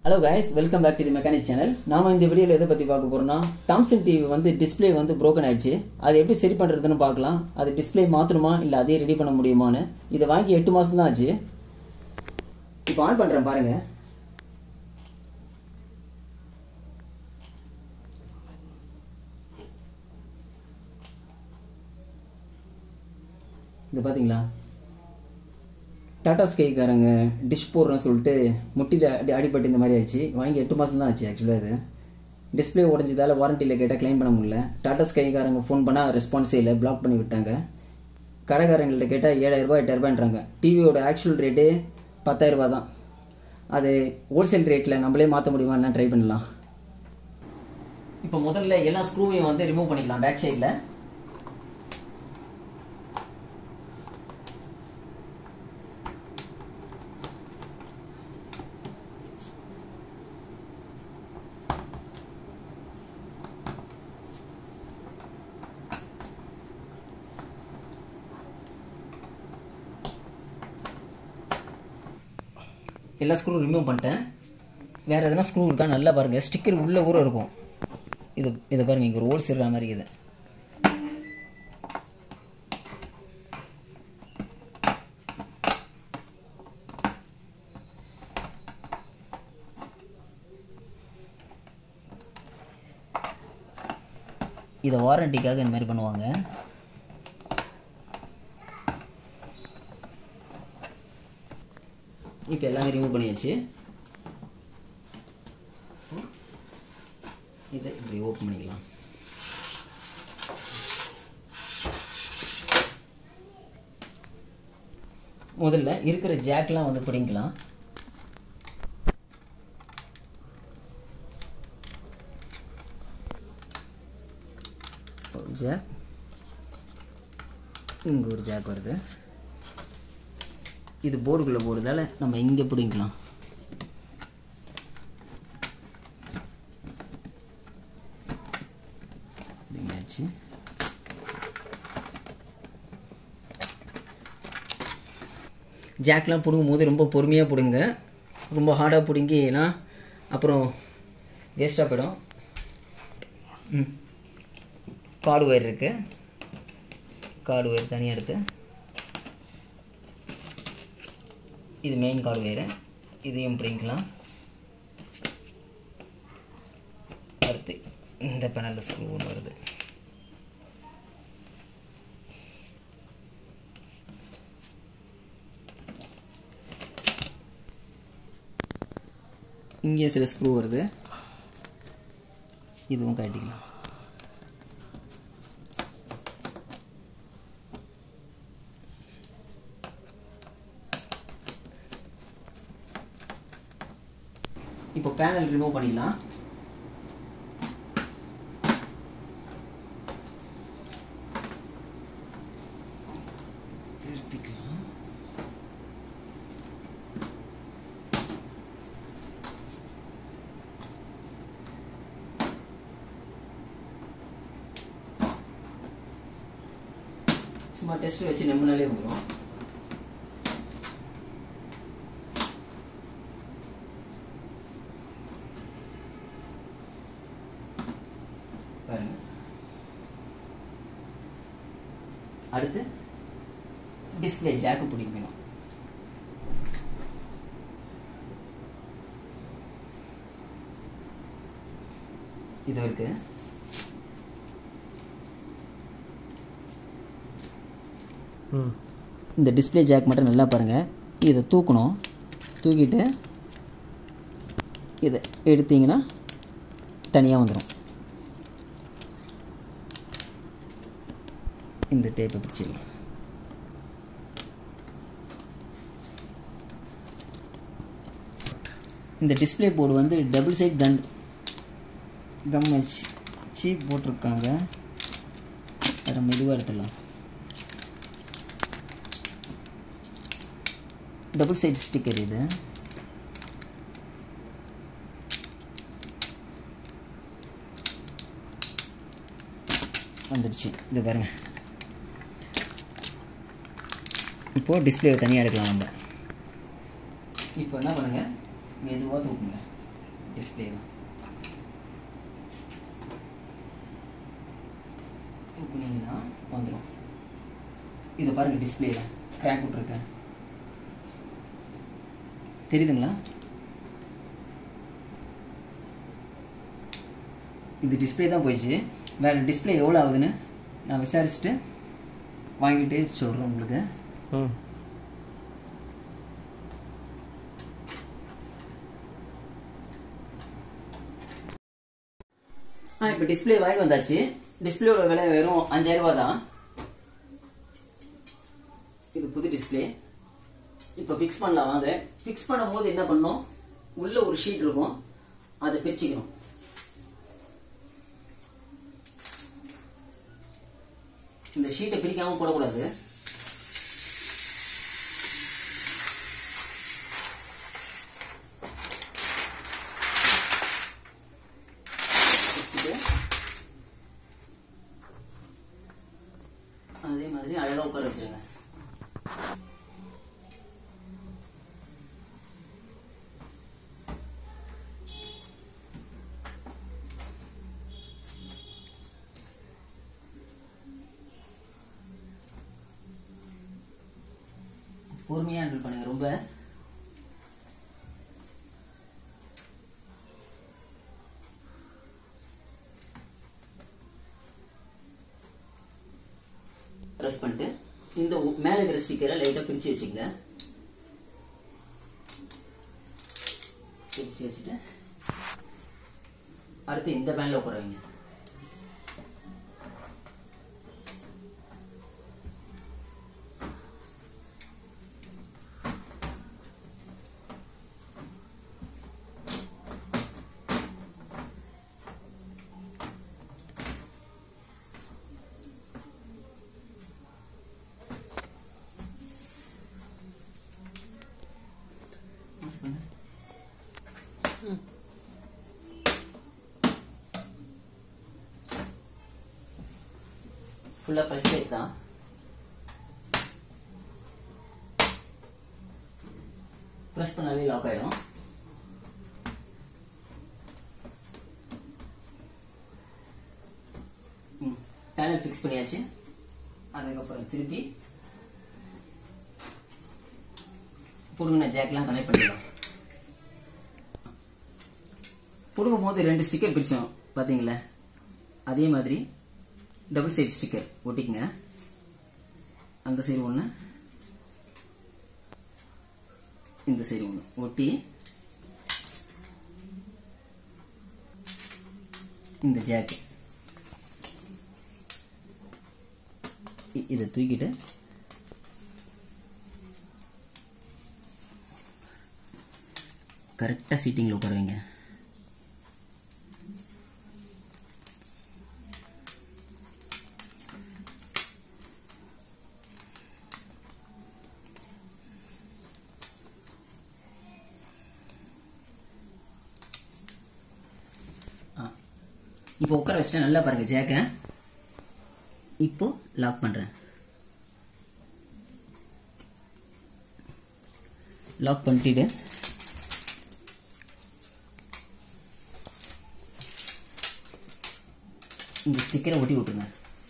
Hello guys welcome back to the mechanic channel நாம இந்த வீடியோவில் எதை பற்றி பார்க்க போகிறோம்னா தாம்சன் டிவி வந்து டிஸ்ப்ளே வந்து broken ஆயிடுச்சு அது எப்படி சரி பண்ணுறதுன்னு பார்க்கலாம் அது டிஸ்ப்ளே மாற்றணுமா இல்லை அதே ரெடி பண்ண முடியுமான்னு இதை வாங்கி எட்டு மாதம் தான் ஆச்சு இப்போ ஆன் பண்ணுறேன் பாருங்கள் இது பார்த்தீங்களா டாடா ஸ்கைக்காரங்க டிஷ் போடுறேன்னு சொல்லிட்டு முட்டியில் அடி அடிபட்டு இந்த மாதிரி ஆயிடுச்சு வாங்கி எட்டு மாதம் தான் ஆச்சு ஆக்சுவலாக இது டிஸ்பிளே உடஞ்சதால வாரண்டியில் கேட்டால் க்ளைம் பண்ண முடியல டாடா ஸ்கைக்காரங்க ஃபோன் பண்ணால் ரெஸ்பான்ஸே இல்லை பிளாக் பண்ணி விட்டாங்க கடைக்காரங்கள்ட்ட கேட்டால் ஏழாயிரரூபா எட்டாயிரரூபான்றாங்க டிவியோட ஆக்சுவல் ரேட்டு பத்தாயிரரூபா தான் அது ஹோல்சேல் ரேட்டில் நம்மளே மாற்ற முடியுமா என்ன ட்ரை பண்ணலாம் இப்போ முதல்ல எல்லா ஸ்க்ரூவையும் வந்து ரிமூவ் பண்ணிக்கலாம் பேக் சைடில் எல்லா ஸ்க்ரூ ரிமூவ் பண்ணிட்டேன் வேறு எதனா ஸ்க்ரூ இருக்கா நல்லா பாருங்கள் ஸ்டிக்கர் உள்ளே கூட இருக்கும் இது இதை பாருங்கள் இங்கே ஒரு ஹோல்ஸ் இருக்கிற மாதிரி இது இதை வாரண்டிக்காக இந்த மாதிரி பண்ணுவாங்க இப்போ எல்லாமே ரிமூவ் பண்ணியாச்சு இதை இப்படி ஓப்பன் பண்ணிக்கலாம் முதல்ல இருக்கிற ஜாக்லாம் வந்து பிடிங்கலாம் ஒரு ஜாக் இங்கே ஒரு ஜாக் வருது இது போர்டுக்குள்ளே போடுறதால நம்ம இங்கே பிடிக்கலாம் பிடிங்காச்சு ஜாக்லாம் பிடுங்கும் போது ரொம்ப பொறுமையாக பிடுங்க ரொம்ப ஹார்டாக பிடுங்கினா அப்புறம் வேஸ்ட்டாக போயிடும் ம் கார்டு ஒயர் இருக்குது கார்டு ஒயர் தனியாக இருக்குது இது மெயின் கார்டு வேறு இதையும் பிடிக்கலாம் அடுத்து இந்த பேனலில் ஸ்க்ரூ ஒன்று வருது இங்கே சில ஸ்க்ரூ வருது இதுவும் கட்டிக்கலாம் இப்போ பேனல் ரிமூவ் பண்ணிடலாம் திருப்பிக்கலாம் சும்மா டெஸ்ட் வச்சு நம்பினாலே வந்துடும் பாருங்க அடுத்து டிஸ்பிளே ஜாக்கு பிடிக்கணும் இது இருக்கு இந்த டிஸ்பிளே ஜாக் மட்டும் நல்லா பாருங்கள் இதை தூக்கணும் தூக்கிட்டு இதை எடுத்தீங்கன்னா தனியாக வந்துடும் இந்த டேப்பை பிடிச்சிடலாம் இந்த டிஸ்பிளே போர்டு வந்து டபுள் சைட் கன் கம் வச்சு வச்சு போட்டிருக்காங்க வேறு மெதுவாக எடுத்துடலாம் டபுள் சைட் ஸ்டிக்கர் இது வந்துடுச்சு இது பாருங்க இப்போது டிஸ்பிளேவை தனியாக எடுக்கலாம் நம்ம இப்போ என்ன பண்ணுங்கள் மெதுவாக தூக்குங்க டிஸ்பிளே தூக்குனீங்கன்னா வந்துடும் இது பாருங்க டிஸ்பிளேல கிராக் விட்ருக்கேன் தெரியுதுங்களா இது டிஸ்பிளே தான் போயிடுச்சு வேறு டிஸ்பிளே எவ்வளோ ஆகுதுன்னு நான் விசாரிச்சுட்டு வாங்கிட்டு சொல்கிறேன் உங்களுக்கு ம் ஆ இப்போ டிஸ்பிளே வாங்கிட்டு வந்தாச்சு டிஸ்பிளேயோட விலை வெறும் அஞ்சாயிரம் ரூபா தான் இது புது டிஸ்பிளே இப்போ ஃபிக்ஸ் பண்ணலாம் வாங்க ஃபிக்ஸ் பண்ணும்போது என்ன பண்ணோம் உள்ள ஒரு ஷீட் இருக்கும் அதை பிரிச்சுக்கணும் இந்த ஷீட்டை பிரிக்காம போடக்கூடாது பிரிச்சுட்டு அதே மாதிரி அழகா உட்கார வச்சிருங்க பொறுமையா ஹேண்டில் பண்ணுங்க ரொம்ப ப்ரெஸ் பண்ணிட்டு இந்த உ- மேல இருக்கிற ஸ்டிக்கரை லைட்டா பிரிச்சு வச்சுக்கங்க பிரிச்சு வச்சுட்டு அடுத்து இந்த பேன்ல உட்கார வைங்க Mas பண்ணு. ஃபுல்லா ப்ரெஸ் டேப் தான் ப்ரெஸ் பண்ணாலே லாக் ஆயிடும் பேனல் ஃபிக்ஸ் பண்ணியாச்சு அதுக்கப்புறம் திருப்பி புடுங்கின ஜாக்லாம் கனெக்ட் பண்ணிடலாம் புடுங்கும் போது ரெண்டு ஸ்டிக்கர் பிரித்தோம் பார்த்தீங்களா அதே மாதிரி டபுள் சைடு ஸ்டிக்கர் ஒட்டிக்கங்க அந்த சைடு ஒன்று இந்த சைடு ஒன்று ஒட்டி இந்த ஜாக்கு இதை தூக்கிட்டு கரெக்டாக சீட்டிங்கில் உட்கார வைங்க ஆ இப்போ உட்கார வச்சுட்டேன் நல்லா பாருங்க ஜேக்க இப்போ லாக் பண்ணுறேன் லாக் பண்ணிட்டு இந்த ஸ்டிக்கரை ஒட்டி விட்டுருங்க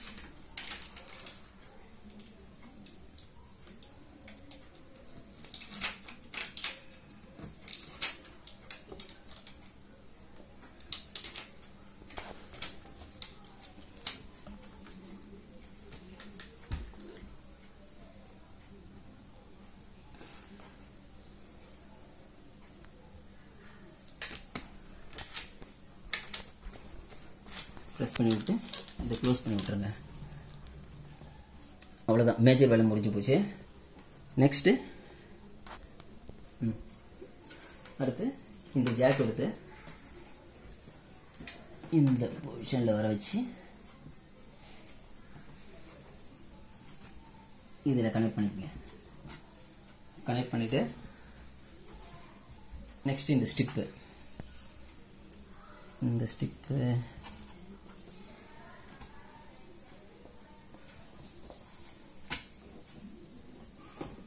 ப்ரெஸ் பண்ணி விட்டு இதை க்ளோஸ் பண்ணி விட்டுருங்க அவ்வளோதான் மேஜர் வேலை முடிஞ்சு போச்சு நெக்ஸ்ட்டு அடுத்து இந்த ஜாக் எடுத்து இந்த பொசிஷனில் வர வச்சு இதில் கனெக்ட் பண்ணிக்கங்க கனெக்ட் பண்ணிவிட்டு நெக்ஸ்ட் இந்த ஸ்டிப்பு இந்த ஸ்டிப்பு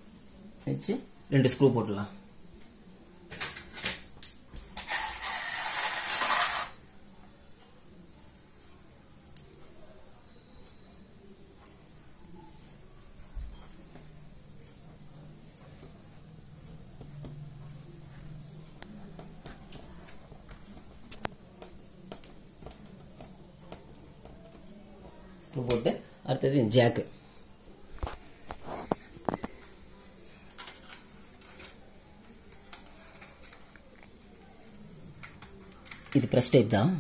வச்சு ரெண்டு ஸ்க்ரூ போட்டுடலாம் ஸ்க்ரூ போட்டு அடுத்தது ஜாக்கு இது ப்ரெஸ் டைப் தான்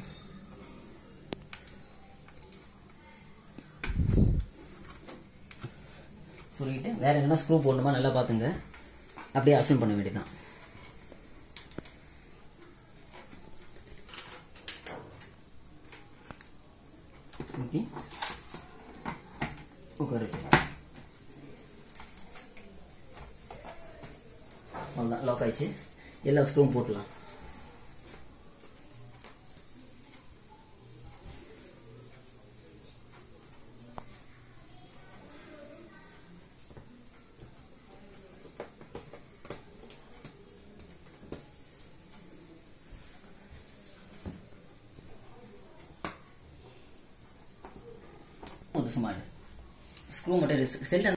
சொல்லிட்டு வேற என்ன ஸ்க்ரூ போடணுமா நல்லா பார்த்துங்க அப்படியே அசன் பண்ண வேண்டியதுதான் ஓகே உட்கார வச்சு அவ்வளோதான் லாக் ஆயிடுச்சு எல்லா ஸ்க்ரூவும் போட்டுடலாம் போதும் சும்மா ஸ்க்ரூ மட்டும் செல்ட்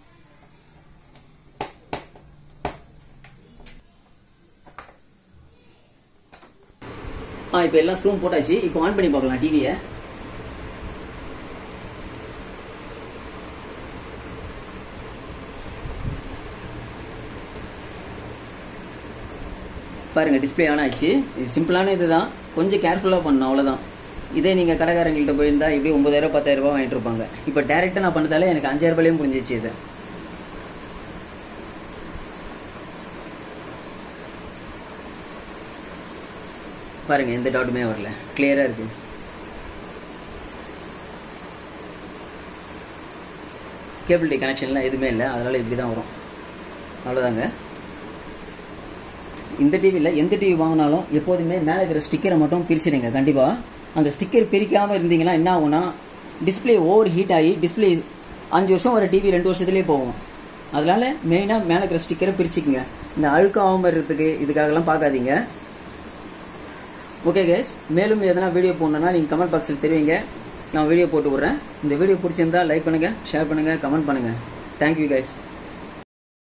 ஆ இப்போ எல்லா ஸ்க்ரூவும் போட்டாச்சு இப்போ ஆன் பண்ணி பார்க்கலாம் டிவியை பாருங்க டிஸ்பிளே ஆன் ஆயிடுச்சு இது சிம்பிளான இதுதான் கொஞ்சம் கேர்ஃபுல்லாக பண்ணணும் அவ்வளோதான் இதே நீங்கள் கடைக்காரங்கள்ட்ட போயிருந்தா இப்படி ஒன்பதாயிரம் பத்தாயிரம் ரூபாய் வாங்கிட்டு இருப்பாங்க இப்போ டேரெக்டாக நான் பண்ணதாலே எனக்கு அஞ்சாயிரம் ரூபாயிலையும் புரிஞ்சிச்சு இது பாருங்க எந்த டவுட்டுமே வரல கிளியராக இருக்கு கேபிள் டி கனெக்ஷன்லாம் எதுவுமே இல்லை அதனால இப்படி தான் வரும் அவ்வளோதாங்க இந்த டிவியில் எந்த டிவி வாங்கினாலும் எப்போதுமே மேலே இருக்கிற ஸ்டிக்கரை மட்டும் பிரிச்சிடுங்க கண்டிப்பாக அந்த ஸ்டிக்கர் பிரிக்காமல் இருந்தீங்கன்னா என்ன ஆகும்னா டிஸ்பிளே ஓவர் ஹீட் ஆகி டிஸ்பிளே அஞ்சு வருஷம் வர டிவி ரெண்டு வருஷத்துலேயே போகும் அதனால மெயினாக மேலே இருக்கிற ஸ்டிக்கரை பிரிச்சுக்குங்க இந்த அழுக்காகாமல் இருக்கிறதுக்கு இதுக்காகலாம் பார்க்காதீங்க ஓகே கேஸ் மேலும் எதனா வீடியோ போடணுன்னா நீங்கள் கமெண்ட் பாக்ஸில் தெரிவிங்க நான் வீடியோ போட்டு விட்றேன் இந்த வீடியோ பிடிச்சிருந்தா லைக் பண்ணுங்கள் ஷேர் பண்ணுங்கள் கமெண்ட் பண்ணுங்கள் தேங்க்யூ கைஸ்